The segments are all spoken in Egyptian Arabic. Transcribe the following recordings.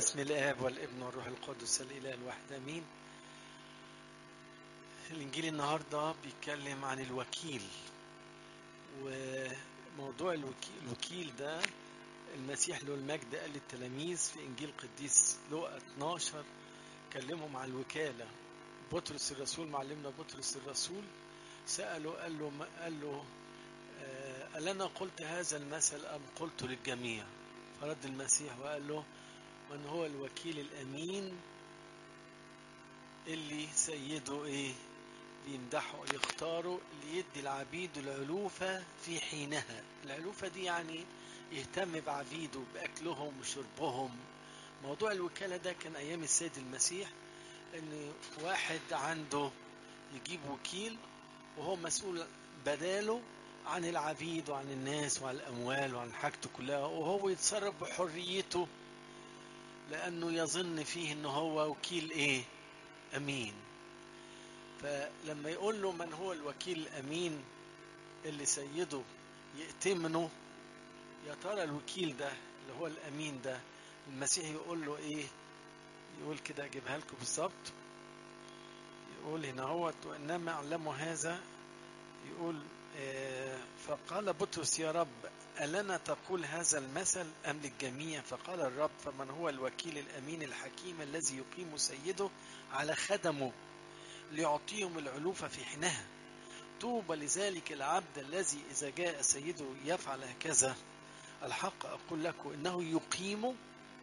بسم الآب والابن والروح القدس الإله الواحد آمين الإنجيل النهاردة بيتكلم عن الوكيل وموضوع الوكيل, الوكيل ده المسيح له المجد قال للتلاميذ في إنجيل قديس لوقا 12 كلمهم عن الوكالة بطرس الرسول معلمنا بطرس الرسول سأله قال له قال له آه، قال أنا قلت هذا المثل أم قلت للجميع فرد المسيح وقال له من هو الوكيل الأمين اللي سيده إيه بيمدحه يختاره ليدي العبيد العلوفة في حينها العلوفة دي يعني يهتم بعبيده بأكلهم وشربهم موضوع الوكالة ده كان أيام السيد المسيح إن واحد عنده يجيب وكيل وهو مسؤول بداله عن العبيد وعن الناس وعن الأموال وعن حاجته كلها وهو يتصرف بحريته لأنه يظن فيه إنه هو وكيل إيه؟ أمين. فلما يقول له من هو الوكيل الأمين اللي سيده يأتمنه يا ترى الوكيل ده اللي هو الأمين ده المسيح يقول له إيه؟ يقول كده أجيبها لكم بالظبط. يقول هنا هو وإنما أعلموا هذا يقول آه فقال بطرس يا رب ألنا تقول هذا المثل أم للجميع فقال الرب فمن هو الوكيل الأمين الحكيم الذي يقيم سيده على خدمه ليعطيهم العلوفة في حينها طوبى لذلك العبد الذي إذا جاء سيده يفعل هكذا الحق أقول لكم إنه يقيم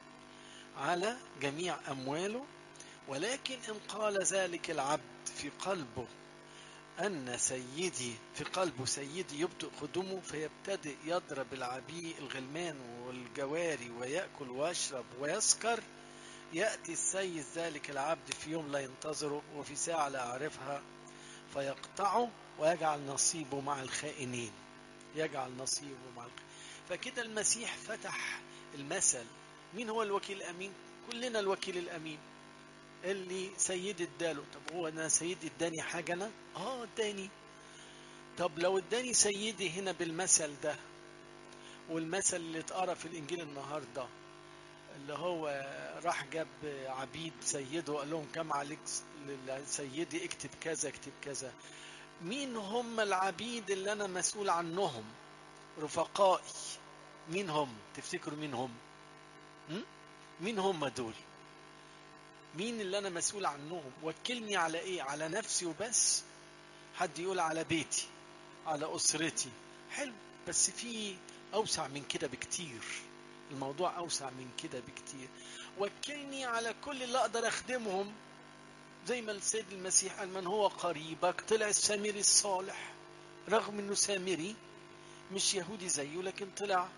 على جميع أمواله ولكن إن قال ذلك العبد في قلبه أن سيدي في قلبه سيدي يبطئ خدمه فيبتدئ يضرب العبيد الغلمان والجواري ويأكل ويشرب ويسكر يأتي السيد ذلك العبد في يوم لا ينتظره وفي ساعة لا يعرفها فيقطعه ويجعل نصيبه مع الخائنين يجعل نصيبه مع الخائنين فكده المسيح فتح المثل مين هو الوكيل الأمين كلنا الوكيل الأمين اللي سيدي اداله طب هو انا سيدي اداني حاجه انا اه اداني طب لو اداني سيدي هنا بالمثل ده والمثل اللي اتقرا في الانجيل النهارده اللي هو راح جاب عبيد سيده وقال لهم كم عليك سيدي اكتب كذا اكتب كذا مين هم العبيد اللي انا مسؤول عنهم رفقائي مين هم تفتكروا مين هم م? مين هم دول مين اللي انا مسؤول عنهم وكلني على ايه على نفسي وبس حد يقول على بيتي على اسرتي حلو بس في اوسع من كده بكتير الموضوع اوسع من كده بكتير وكلني على كل اللي اقدر اخدمهم زي ما السيد المسيح قال من هو قريبك طلع السامري الصالح رغم انه سامري مش يهودي زيه لكن طلع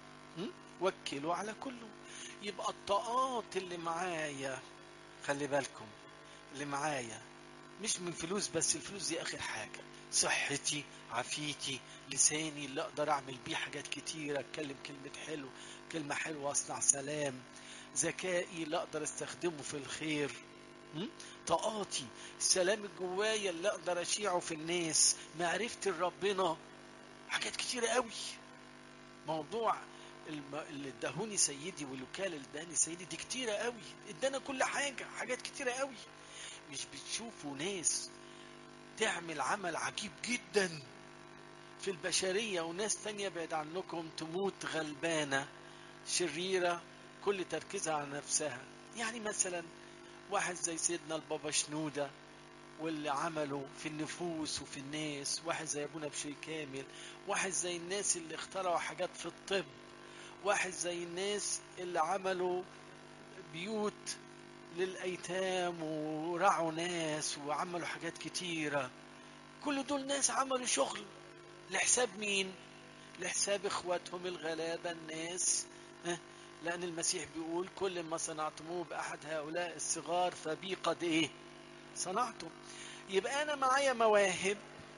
وكله على كله يبقى الطاقات اللي معايا خلي بالكم اللي معايا مش من فلوس بس الفلوس دي اخر حاجة صحتي عافيتي لساني اللي اقدر اعمل بيه حاجات كتيرة اتكلم كلمة حلو كلمة حلوة اصنع سلام ذكائي اللي اقدر استخدمه في الخير طاقاتي السلام الجوايا اللي اقدر اشيعه في الناس معرفتي لربنا حاجات كتيرة قوي موضوع اللي اداهوني سيدي والوكاله اللي اداني سيدي دي كتيره قوي ادانا كل حاجه حاجات كتيره قوي مش بتشوفوا ناس تعمل عمل عجيب جدا في البشريه وناس تانية بعيد عنكم تموت غلبانه شريره كل تركيزها على نفسها يعني مثلا واحد زي سيدنا البابا شنوده واللي عمله في النفوس وفي الناس واحد زي ابونا بشوي كامل واحد زي الناس اللي اخترعوا حاجات في الطب واحد زي الناس اللي عملوا بيوت للأيتام ورعوا ناس وعملوا حاجات كتيرة كل دول ناس عملوا شغل لحساب مين لحساب اخواتهم الغلابة الناس لأن المسيح بيقول كل ما صنعتموه بأحد هؤلاء الصغار فبي قد إيه صنعتم يبقى أنا معايا مواهب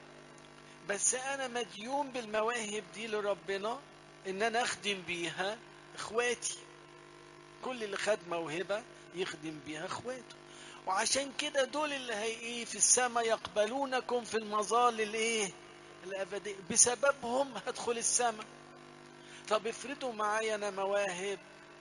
بس أنا مديون بالمواهب دي لربنا ان انا اخدم بيها اخواتي كل اللي خد موهبه يخدم بيها اخواته وعشان كده دول اللي هي ايه في السماء يقبلونكم في المظال الايه الابديه بسببهم هدخل السماء طب افرضوا معايا انا مواهب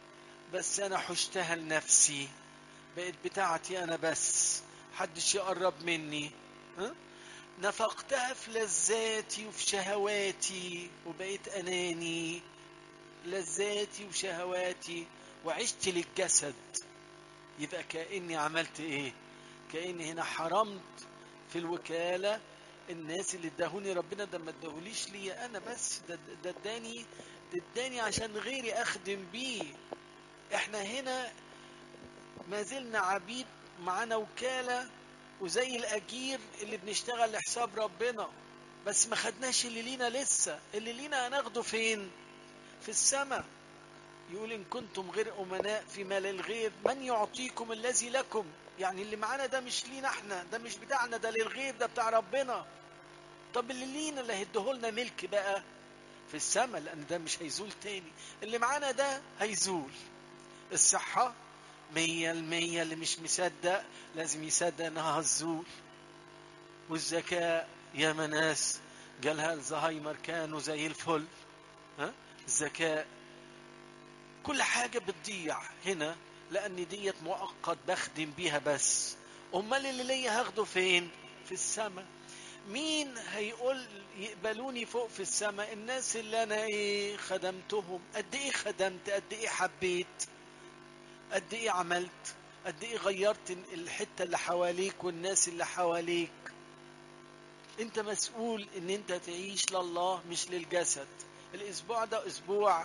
بس انا حشتها لنفسي بقت بتاعتي انا بس محدش يقرب مني ها؟ نفقتها في لذاتي وفي شهواتي وبقيت اناني لذاتي وشهواتي وعشت للجسد يبقى كاني عملت ايه كاني هنا حرمت في الوكاله الناس اللي اداهوني ربنا ده ما اداهوليش ليا انا بس ده ده اداني ده اداني عشان غيري اخدم بيه احنا هنا ما زلنا عبيد معانا وكاله وزي الاجير اللي بنشتغل لحساب ربنا بس ما خدناش اللي لينا لسه اللي لينا هناخده فين في السماء يقول ان كنتم غير امناء في مال الغير من يعطيكم الذي لكم يعني اللي معانا ده مش لينا احنا ده مش بتاعنا ده للغير ده بتاع ربنا طب اللي لينا اللي هيديهولنا ملك بقى في السماء لان ده مش هيزول تاني اللي معانا ده هيزول الصحة مية المية اللي مش مصدق لازم يصدق انها هتزول والذكاء يا ناس جالها الزهايمر كانوا زي الفل ها الذكاء كل حاجة بتضيع هنا لأن ديت مؤقت بخدم بيها بس أمال اللي ليا هاخده فين؟ في السماء مين هيقول يقبلوني فوق في السماء الناس اللي أنا إيه خدمتهم قد إيه خدمت قد إيه حبيت قد إيه عملت قد إيه غيرت الحتة اللي حواليك والناس اللي حواليك أنت مسؤول إن أنت تعيش لله مش للجسد الأسبوع ده أسبوع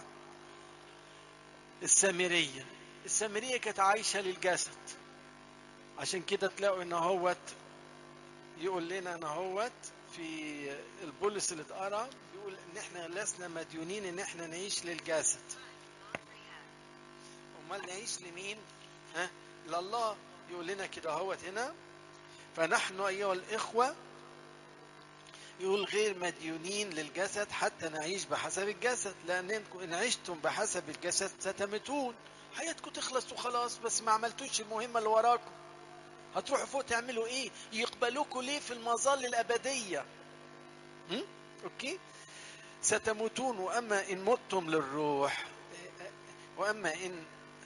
السامرية السامرية كانت عايشة للجسد عشان كده تلاقوا ان هوت يقول لنا ان هوت في البولس اللي اتقرا بيقول ان احنا لسنا مديونين ان احنا نعيش للجسد امال نعيش لمين ها لله يقول لنا كده هوت هنا فنحن ايها الاخوه يقول غير مديونين للجسد حتى نعيش بحسب الجسد لأنكم إن عشتم بحسب الجسد ستموتون حياتكم تخلص وخلاص بس ما عملتوش المهمة اللي وراكم هتروحوا فوق تعملوا ايه يقبلوكوا ليه في المظال الأبدية م? اوكي ستموتون وأما إن متم للروح وأما إن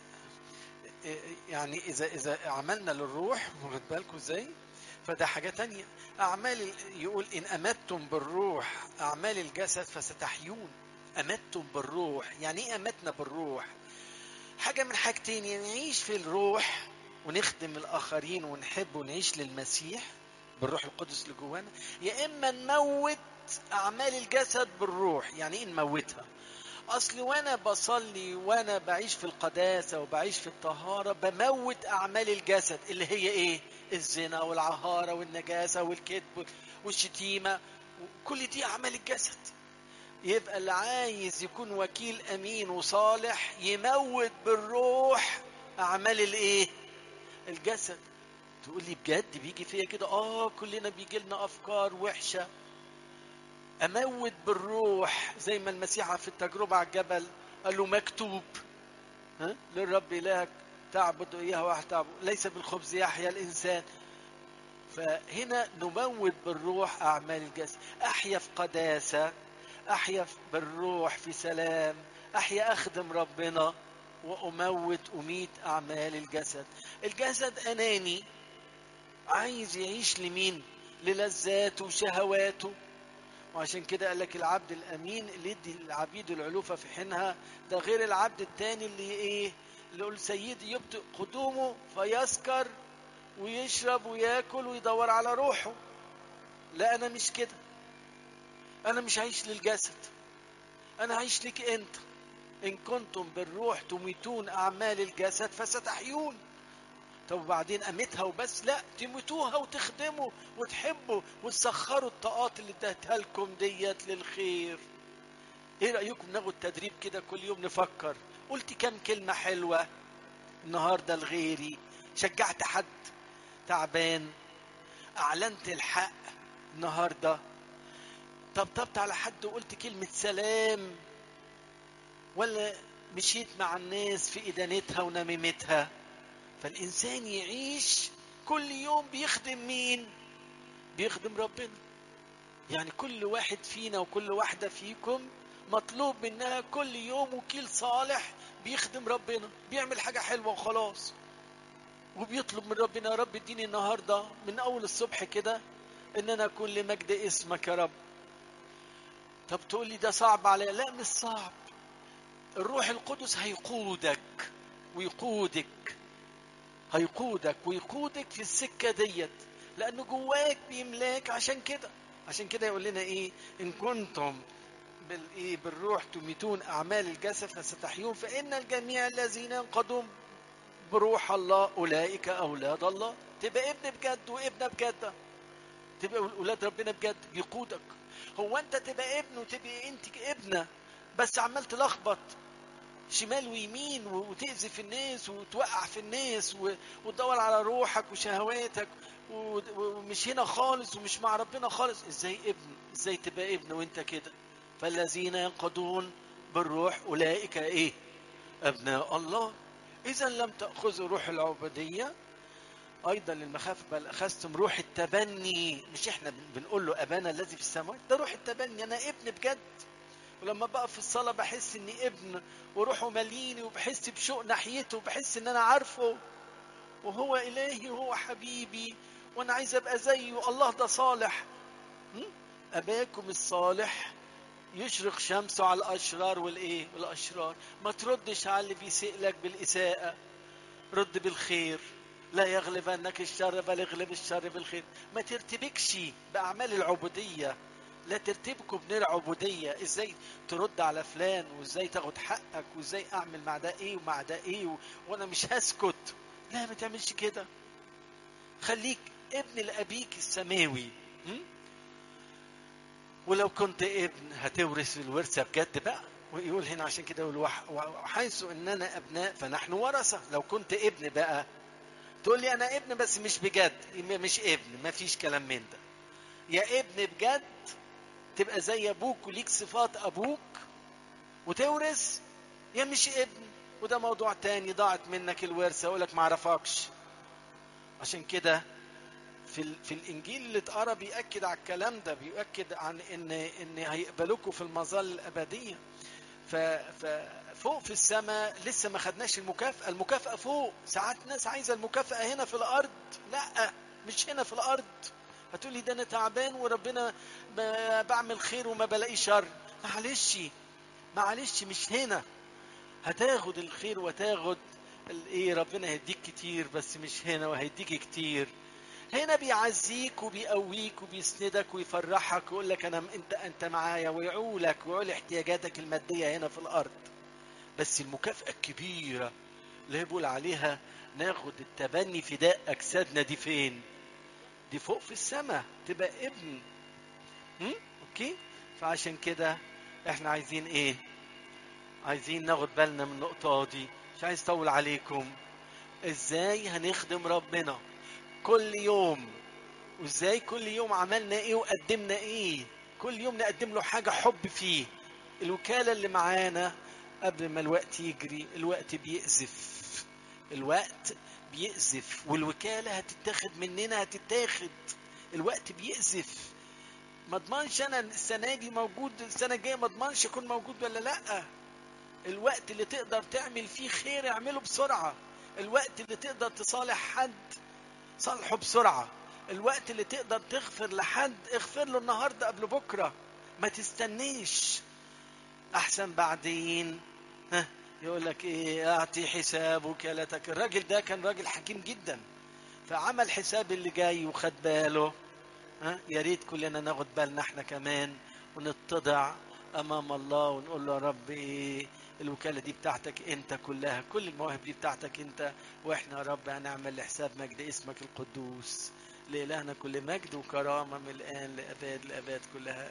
يعني إذا إذا عملنا للروح واخد بالكم إزاي فده حاجة تانية أعمال يقول إن أمتم بالروح أعمال الجسد فستحيون أمتم بالروح يعني إيه أمتنا بالروح حاجة من حاجتين يعني نعيش في الروح ونخدم الآخرين ونحب ونعيش للمسيح بالروح القدس اللي جوانا يا إما نموت أعمال الجسد بالروح يعني إيه نموتها أصل وأنا بصلي وأنا بعيش في القداسة وبعيش في الطهارة بموت أعمال الجسد اللي هي إيه الزنا والعهارة والنجاسة والكذب والشتيمة كل دي أعمال الجسد يبقى اللي عايز يكون وكيل أمين وصالح يموت بالروح أعمال الإيه الجسد تقول لي بجد بيجي فيا كده اه كلنا بيجي لنا افكار وحشه اموت بالروح زي ما المسيح في التجربه على الجبل قال له مكتوب ها للرب الهك تعبد اياه وحده ليس بالخبز يحيا الانسان فهنا نموت بالروح اعمال الجسد احيا في قداسه احيا بالروح في سلام احيا اخدم ربنا واموت اميت اعمال الجسد الجسد اناني عايز يعيش لمين للذاته وشهواته وعشان كده قال لك العبد الامين اللي يدي العبيد العلوفه في حينها ده غير العبد التاني اللي ايه اللي يقول سيدي يبطئ قدومه فيسكر ويشرب وياكل ويدور على روحه لا انا مش كده انا مش عايش للجسد انا عايش لك انت ان كنتم بالروح تميتون اعمال الجسد فستحيون طب وبعدين قامتها وبس لا تموتوها وتخدموا وتحبوا وتسخروا الطاقات اللي اديتها لكم ديت للخير ايه رايكم ناخد تدريب كده كل يوم نفكر قلت كم كلمه حلوه النهارده لغيري شجعت حد تعبان اعلنت الحق النهارده طبطبت على حد وقلت كلمه سلام ولا مشيت مع الناس في ادانتها ونميمتها فالإنسان يعيش كل يوم بيخدم مين؟ بيخدم ربنا. يعني كل واحد فينا وكل واحدة فيكم مطلوب منها كل يوم وكيل صالح بيخدم ربنا بيعمل حاجة حلوة وخلاص وبيطلب من ربنا يا رب اديني النهارده من اول الصبح كده ان انا اكون لمجد اسمك يا رب طب تقول لي ده صعب عليا لا مش صعب الروح القدس هيقودك ويقودك هيقودك ويقودك في السكة ديت لأنه جواك بيملاك عشان كده عشان كده يقول لنا إيه إن كنتم بالإيه بالروح تميتون أعمال الجسد فستحيون فإن الجميع الذين ينقضون بروح الله أولئك أولاد الله تبقى ابن بجد وابنة بجد تبقى أولاد ربنا بجد يقودك هو أنت تبقى ابن وتبقى أنت ابنة بس عمال تلخبط شمال ويمين وتأذي في الناس وتوقع في الناس وتدور على روحك وشهواتك ومش هنا خالص ومش مع ربنا خالص ازاي ابن ازاي تبقى ابن وانت كده فالذين ينقضون بالروح اولئك ايه ابناء الله اذا لم تاخذوا روح العبوديه ايضا للمخافه بل اخذتم روح التبني مش احنا بنقول له ابانا الذي في السماوات ده روح التبني انا ابن بجد ولما بقى في الصلاة بحس إني ابن وروحه مليني وبحس بشوق ناحيته وبحس إن أنا عارفه وهو إلهي وهو حبيبي وأنا عايز أبقى زيه الله ده صالح أباكم الصالح يشرق شمسه على الأشرار والإيه والأشرار ما تردش على اللي بيسيء لك بالإساءة رد بالخير لا يغلبنك الشر بل اغلب الشر بالخير ما ترتبكش بأعمال العبودية لا ترتبكوا بنير عبودية ازاي ترد على فلان وازاي تاخد حقك وازاي اعمل مع ده ايه ومع ده ايه و... وانا مش هسكت لا ما تعملش كده خليك ابن لابيك السماوي م? ولو كنت ابن هتورث الورثة بجد بقى ويقول هنا عشان كده يقول وحيث اننا ابناء فنحن ورثة لو كنت ابن بقى تقول لي انا ابن بس مش بجد مش ابن ما فيش كلام من ده يا ابن بجد تبقى زي ابوك وليك صفات ابوك وتورث يا مش ابن وده موضوع تاني ضاعت منك الورثه اقول لك ما اعرفكش عشان كده في ال... في الانجيل اللي اتقرا بياكد على الكلام ده بيؤكد عن ان ان هيقبلوكوا في المظال الابديه ف... ففوق في السماء لسه ما خدناش المكافاه المكافاه فوق ساعات ناس عايزه المكافاه هنا في الارض لا مش هنا في الارض هتقولي ده انا تعبان وربنا بعمل خير وما بلاقي شر معلش معلش مش هنا هتاخد الخير وتاخد ايه ربنا هيديك كتير بس مش هنا وهيديك كتير هنا بيعزيك وبيقويك وبيسندك ويفرحك ويقول لك انا انت انت معايا ويعولك ويعول احتياجاتك الماديه هنا في الارض بس المكافاه الكبيره اللي بيقول عليها ناخد التبني فداء اجسادنا دي فين؟ دي فوق في السماء تبقى ابن هم؟ اوكي فعشان كده احنا عايزين ايه عايزين ناخد بالنا من النقطة دي مش عايز اطول عليكم ازاي هنخدم ربنا كل يوم وازاي كل يوم عملنا ايه وقدمنا ايه كل يوم نقدم له حاجة حب فيه الوكالة اللي معانا قبل ما الوقت يجري الوقت بيأزف الوقت بيأزف والوكالة هتتاخد مننا هتتاخد الوقت بيأزف ما اضمنش انا السنة دي موجود السنة الجاية ما اضمنش اكون موجود ولا لا الوقت اللي تقدر تعمل فيه خير اعمله بسرعة الوقت اللي تقدر تصالح حد صالحه بسرعة الوقت اللي تقدر تغفر لحد اغفر له النهاردة قبل بكرة ما تستنيش احسن بعدين ها يقول لك ايه اعطي حساب وكالتك الراجل ده كان راجل حكيم جدا فعمل حساب اللي جاي وخد باله ها يا ريت كلنا ناخد بالنا احنا كمان ونتضع امام الله ونقول له يا رب ايه الوكالة دي بتاعتك انت كلها كل المواهب دي بتاعتك انت واحنا يا رب هنعمل لحساب مجد اسمك القدوس لإلهنا كل مجد وكرامة من الآن لأباد الأباد كلها